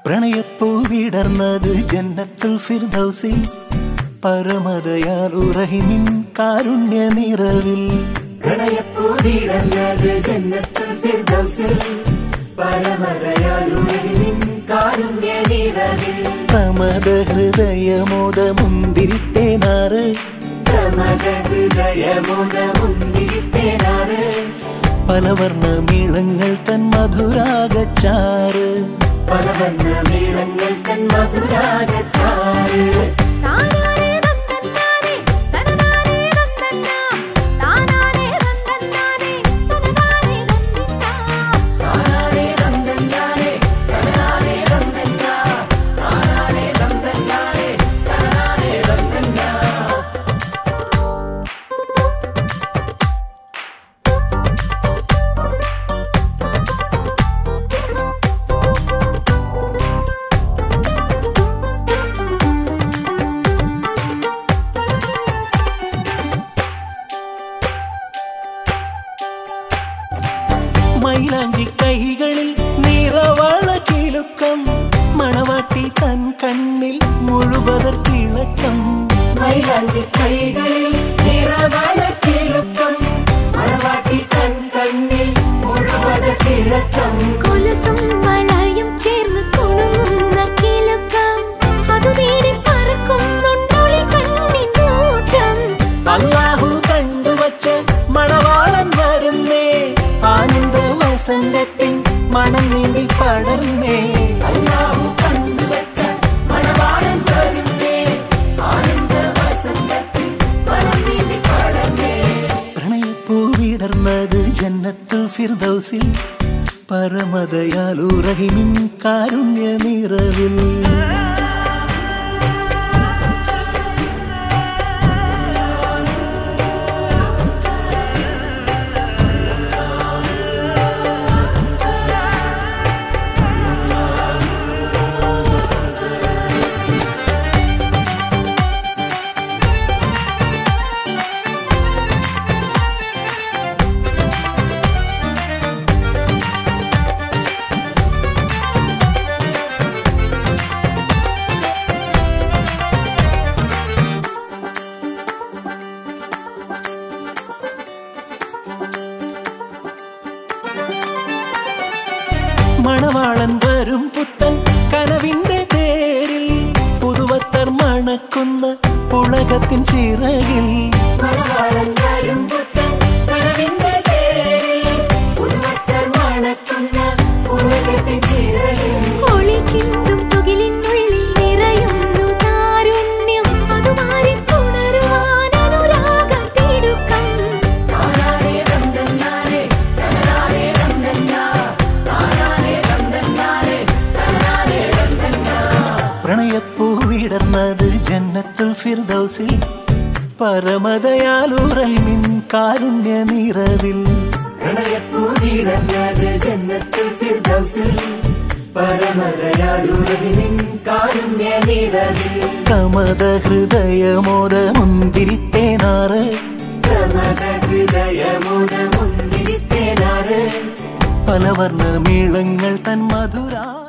പ്രണയപ്പൂ വിടർന്നത് ജന്നത്തുൽ ഫിർദൗസിൽ പരമതയാൽ ഉറഹിമിൻ കാരുണ്യ നിറവിൽ പ്രണയപ്പൂവിടന്നത് ജന്നത്തുൽ ഫിർദൗസിൽ പരമദയാലുരഹിനിൻ കാരുണ്യ നിറവിൽ പ്രമദ ഹൃദയമോദ മുന്തിരിത്തേനാറ് പ്രമദ ഹൃദയമുത മുന്തിരിത്തേനാറ് പലവർണ്ണ മീളങ്ങൾ തൻ മധുരാഗച്ചാറ് പലവർണ്ണ മേളങ്ങൾ തൻ മധുരാഗച്ചാറ് താനാനേ തന്നന്നാനേ തനനാനേ തന്നന്നാ താനാനേ തന്നന്നാനേ തനനാനേ തന്നിന്നാ താനാനേ തന്തന്നാനേ തനാനേ തന്തന്നാ താനാനേ തന്തന്നാനേ തനാനേ തന്തന്നാ മൈലാഞ്ചി കൈകളിൽ നിറവള കിലുക്കം മണവാട്ടി തൻ കണ്ണിൽ മുഴുവതർ കിളക്കം മൈലാഞ്ചി കൈകളിൽ നിറവളക്കിലുക്കം മണവാട്ടി തൻ കണ്ണിൽ മുഴുവത് കിഴക്കം കൊലുസും വളയും ചേർന്ന് കുണുങ്ങുന്ന കിലുക്കം അതു നേടി പറക്കുന്നുണ്ടൊളി കണ്ണിൻ നോട്ടം അല്ലാഹു കണ്ടുവച്ച മണവാളൻ വരുന്നേ ആനന്ദ വസന്തത്തിൻ മണം നീന്തി പടർന്നേ അല്ലാഹു കണ്ടുവച്ച മണവാളൻ വരുന്നേ ആനന്ദ വസന്തത്തിൽ മണം നീന്തി പടർന്നേ പ്രണയപ്പൂ വിടർന്നത് ജന്നത്തുൽ ഫിർദൗസിൽ പരമതയാലു റഹിമിൻ കാരുണ്യ നിറവിൽ മണവാളൻ വരും പുത്തൻ കനവിന്റെ തേരിൽ പുതുവത്തർ മണക്കുന്ന പുളകത്തിൻ ചിറകിൽ മണവാളൻ വരും പുത്തൻ കനവിന്റെ തേരിൽ പുതുവട്ടർ മണക്കുന്ന ഉലകത്തിൻ ചിറകിൽ ഒളി ചിന്തും തുകിലിനുള്ളിൽ നിറയുന്നു താരുണ്യം അതു മാറി പുണരുവാൻ അനുരാഗത്തിടുക്കം താനാനേ തന്തന്നാനേ തനാനേ തന്തന്നാ താനാനേ തന്തന്നാനേ തനാനേ തന്തന്നാ പ്രണയപ്പൂ വിടർന്നത് ജന്നത്തുൽ ഫിർദൗസിൽ പരമതയാലു റഹിമിൻ കാരുണ്യ നിറവിൽ പ്രണയപ്പൂതിടന്നത് ജന്നത്തുൽ ഫിർദൗസിൽ പരമദയാലുരഹിനിൻ കാരുണ്യ നിറവിൽ കമത ഹൃദയമോദ മുന്തിരിത്തേനാറ് പ്രമദ ഹൃദയമുത മുന്തിരിത്തേനാറ് പലവർണ്ണ മീളങ്ങൾ തൻ മധുരാ